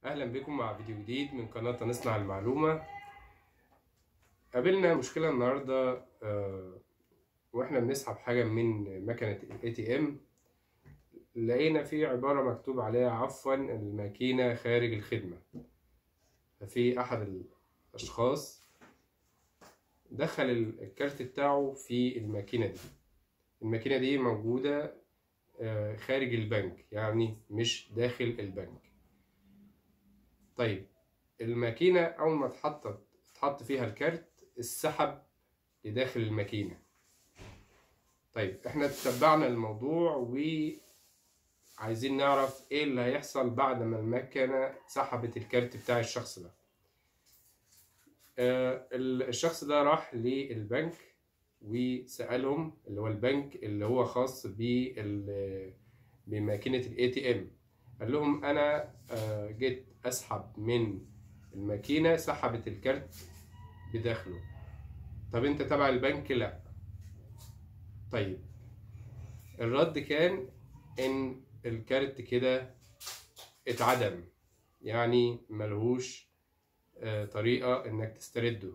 اهلا بكم مع فيديو جديد من قناة نصنع المعلومة قابلنا مشكلة النهاردة آه، واحنا بنسحب حاجة من مكنة الاي تي ام لقينا في عبارة مكتوب عليها عفوا الماكينة خارج الخدمة ففي احد الاشخاص دخل الكارت بتاعه في الماكينة دي الماكينة دي موجودة آه، خارج البنك يعني مش داخل البنك طيب الماكينة أول ما اتحطت اتحط فيها الكارت اتسحب لداخل الماكينة طيب احنا تتبعنا الموضوع وعايزين نعرف ايه اللي هيحصل بعد ما المكنة سحبت الكارت بتاع الشخص ده آه الشخص ده راح للبنك وسألهم اللي هو البنك اللي هو خاص بماكينة الاي تي ام قال لهم انا آه جيت اسحب من الماكينه سحبت الكارت بداخله طب انت تبع البنك لا طيب الرد كان ان الكارت كده اتعدم يعني ملهوش آه طريقه انك تسترده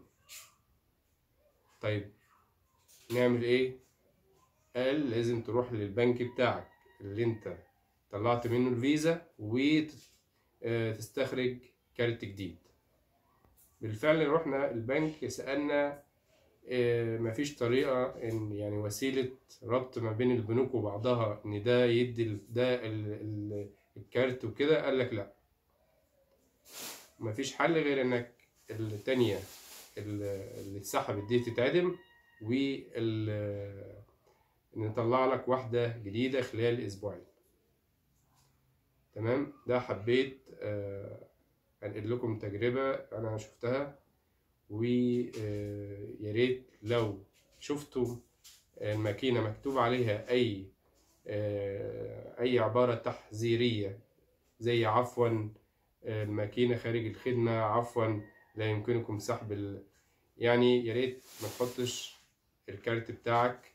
طيب نعمل ايه قال لازم تروح للبنك بتاعك اللي انت طلعت منه الفيزا وتستخرج كارت جديد بالفعل رحنا البنك سألنا مفيش طريقة إن يعني وسيلة ربط ما بين البنوك وبعضها إن ده يدي ده الكارت وكده قال لك لأ مفيش حل غير إنك التانية اللي اتسحبت دي تتعدم وال نطلع لك واحدة جديدة خلال أسبوعين تمام ده حبيت انقل لكم تجربة انا شفتها ويا ريت لو شفتوا الماكينة مكتوب عليها اي اي عبارة تحذيرية زي عفوا الماكينة خارج الخدمة عفوا لا يمكنكم سحب ال... يعني يا ريت ما تحطش الكارت بتاعك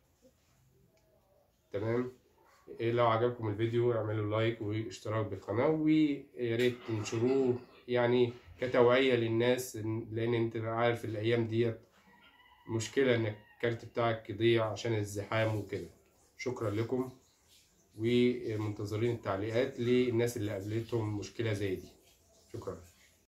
تمام لو عجبكم الفيديو اعملوا لايك واشتراك بالقناة ويا ريت تنشروه يعني كتوعية للناس لان انت عارف الايام ديت مشكلة ان الكارت بتاعك يضيع عشان الزحام وكده شكرا لكم ومنتظرين التعليقات للناس اللي قابلتهم مشكلة زي دي شكرا